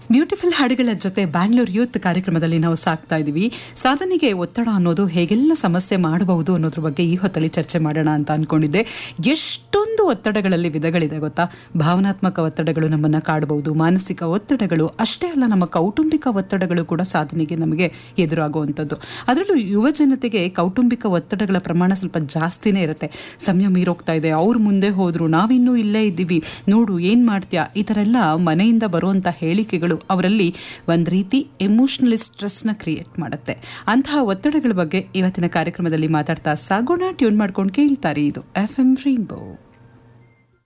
beautiful ಹಾಡುಗಳ ಜೊತೆ Bangalore youth ಕಾರ್ಯಕ್ರಮದಲ್ಲಿ ನಾವು ಸಾಕ್ತಾ ಇದ್ದೀವಿ ಸಾಧನೆಗೆ ಒತ್ತಡ ಅನ್ನೋದು ಹೇಗೆಲ್ಲ ಸಮಸ್ಯೆ ಮಾಡಬಹುದು ಅನ್ನೋದ್ರ ಬಗ್ಗೆ ಈ ಹೊತ್ತಲ್ಲಿ ಚರ್ಚೆ ಮಾಡೋಣ ಅಂತ ಅನ್ಕೊಂಡಿದ್ದೆ ಎಷ್ಟೊಂದು ಒತ್ತಡಗಳಲ್ಲಿ ವಿಧಗಳಿದೆ ಗೊತ್ತಾ ಭಾವನಾತ್ಮಕ ಒತ್ತಡಗಳು ನಮ್ಮನ್ನ ಕಾಡಬಹುದು ಮಾನಸಿಕ ಒತ್ತಡಗಳು ಅಷ್ಟೇ ಅಲ್ಲ ನಮ್ಮ ಕೌಟುಂಬಿಕ ಒತ್ತಡಗಳು ಕೂಡ ಸಾಧನೆಗೆ ನಮಗೆ ಎದುರಾಗುವಂಥದ್ದು ಅದರಲ್ಲೂ ಯುವ ಜನತೆಗೆ ಕೌಟುಂಬಿಕ ಒತ್ತಡಗಳ ಪ್ರಮಾಣ ಸ್ವಲ್ಪ ಜಾಸ್ತಿನೇ ಇರುತ್ತೆ ಸಮಯ ಮೀರೋಗ್ತಾ ಇದೆ ಅವ್ರು ಮುಂದೆ ಹೋದ್ರು ನಾವಿನ್ನೂ ಇಲ್ಲೇ ಇದ್ದೀವಿ ನೋಡು ಏನ್ ಮಾಡ್ತೀಯಾ ಈ ಥರ ಎಲ್ಲ ಮನೆಯಿಂದ ಬರುವಂಥ ಹೇಳಿಕೆಗಳು ಅವರಲ್ಲಿ ಒಂದು ರೀತಿ ಎಮೋಷನಲಿ ಸ್ಟ್ರೆಸ್ನ ಕ್ರಿಯೇಟ್ ಮಾಡುತ್ತೆ ಅಂತಹ ಒತ್ತಡಗಳ ಬಗ್ಗೆ ಇವತ್ತಿನ ಕಾರ್ಯಕ್ರಮದಲ್ಲಿ ಮಾತಾಡ್ತಾ ಸಾಗೋಣ ಟ್ಯೂನ್ ಮಾಡ್ಕೊಂಡು ಕೇಳ್ತಾರೆ ಇದು ಎಫ್ ಎಂ ರೈನ್ಬೋ